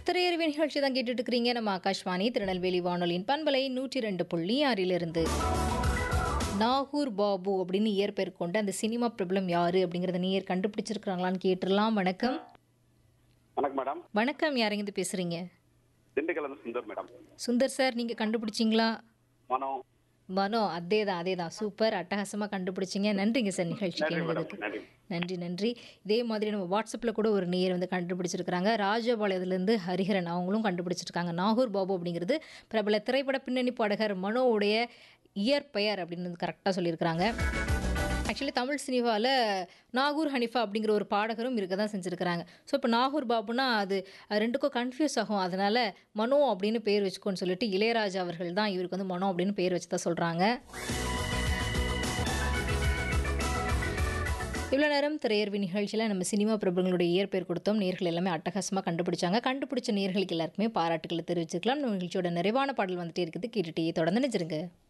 திரையறிவு நிகழ்ச்சி தான் கேட்டுட்டு இருக்கிறீங்க நம்ம ஆகாஷ்வாணி திருநெல்வேலி வானொலியின் பண்பலை நூற்றி ரெண்டு புள்ளி ஆறிலிருந்து நாகூர் பாபு அப்படின்னு இயற்பெயர் கொண்ட அந்த சினிமா பிரபலம் யாரு அப்படிங்கறத நீர் கண்டுபிடிச்சிருக்காங்களான்னு கேட்டுடலாம் வணக்கம் வணக்கம் மேடம் வணக்கம் யாருங்க பேசுறீங்க திண்டுக்கல் சுந்தர் மேடம் சுந்தர் சார் நீங்க கண்டுபிடிச்சிங்களா மனம் மனோ அதே தான் அதே தான் சூப்பர் அட்டகாசமாக கண்டுபிடிச்சிங்க நன்றிங்க சார் நிகழ்ச்சிக்கு நன்றி மேடம் எங்களுக்கு நன்றி நன்றி நன்றி இதே மாதிரி நம்ம வாட்ஸ்அப்பில் கூட ஒரு நேயர் வந்து கண்டுபிடிச்சிருக்கிறாங்க ராஜபாளையத்துலேருந்து ஹரிஹரன் அவங்களும் கண்டுபிடிச்சிருக்காங்க நாகூர் பாபு அப்படிங்கிறது பிரபல திரைப்பட பின்னணி பாடகர் மனோவுடைய இயற்பெயர் அப்படின்னு வந்து கரெக்டாக சொல்லியிருக்கிறாங்க ஆக்சுவலி தமிழ் சினிமாவில் நாகூர் ஹனிஃபா அப்படிங்கிற ஒரு பாடகரும் இருக்க தான் செஞ்சுருக்கிறாங்க ஸோ இப்போ நாகூர் பாபுனா அது அது ரெண்டுக்கும் கன்ஃபியூஸ் ஆகும் அதனால் மனோ அப்படின்னு பேர் வச்சுக்கோன்னு சொல்லிட்டு இளையராஜா அவர்கள் தான் இவருக்கு வந்து மனோ அப்படின்னு பேர் வச்சு தான் சொல்கிறாங்க இவ்வளோ நேரம் திரையர்வி நிகழ்ச்சியில் நம்ம சினிமா பிரபலங்களுடைய இயற்பெயர் கொடுத்தோம் நேர்கள் எல்லாமே அட்டகாசமாக கண்டுபிடிச்சாங்க கண்டுபிடிச்ச நேர்களுக்கு எல்லாருக்குமே பாராட்டுகளை தெரிவிச்சுக்கலாம் நம்ம நிகழ்ச்சியோட நிறைவான பாடல் வந்துட்டே இருக்குது கேட்டுட்டே தொடர்ந்து நினைச்சிருங்க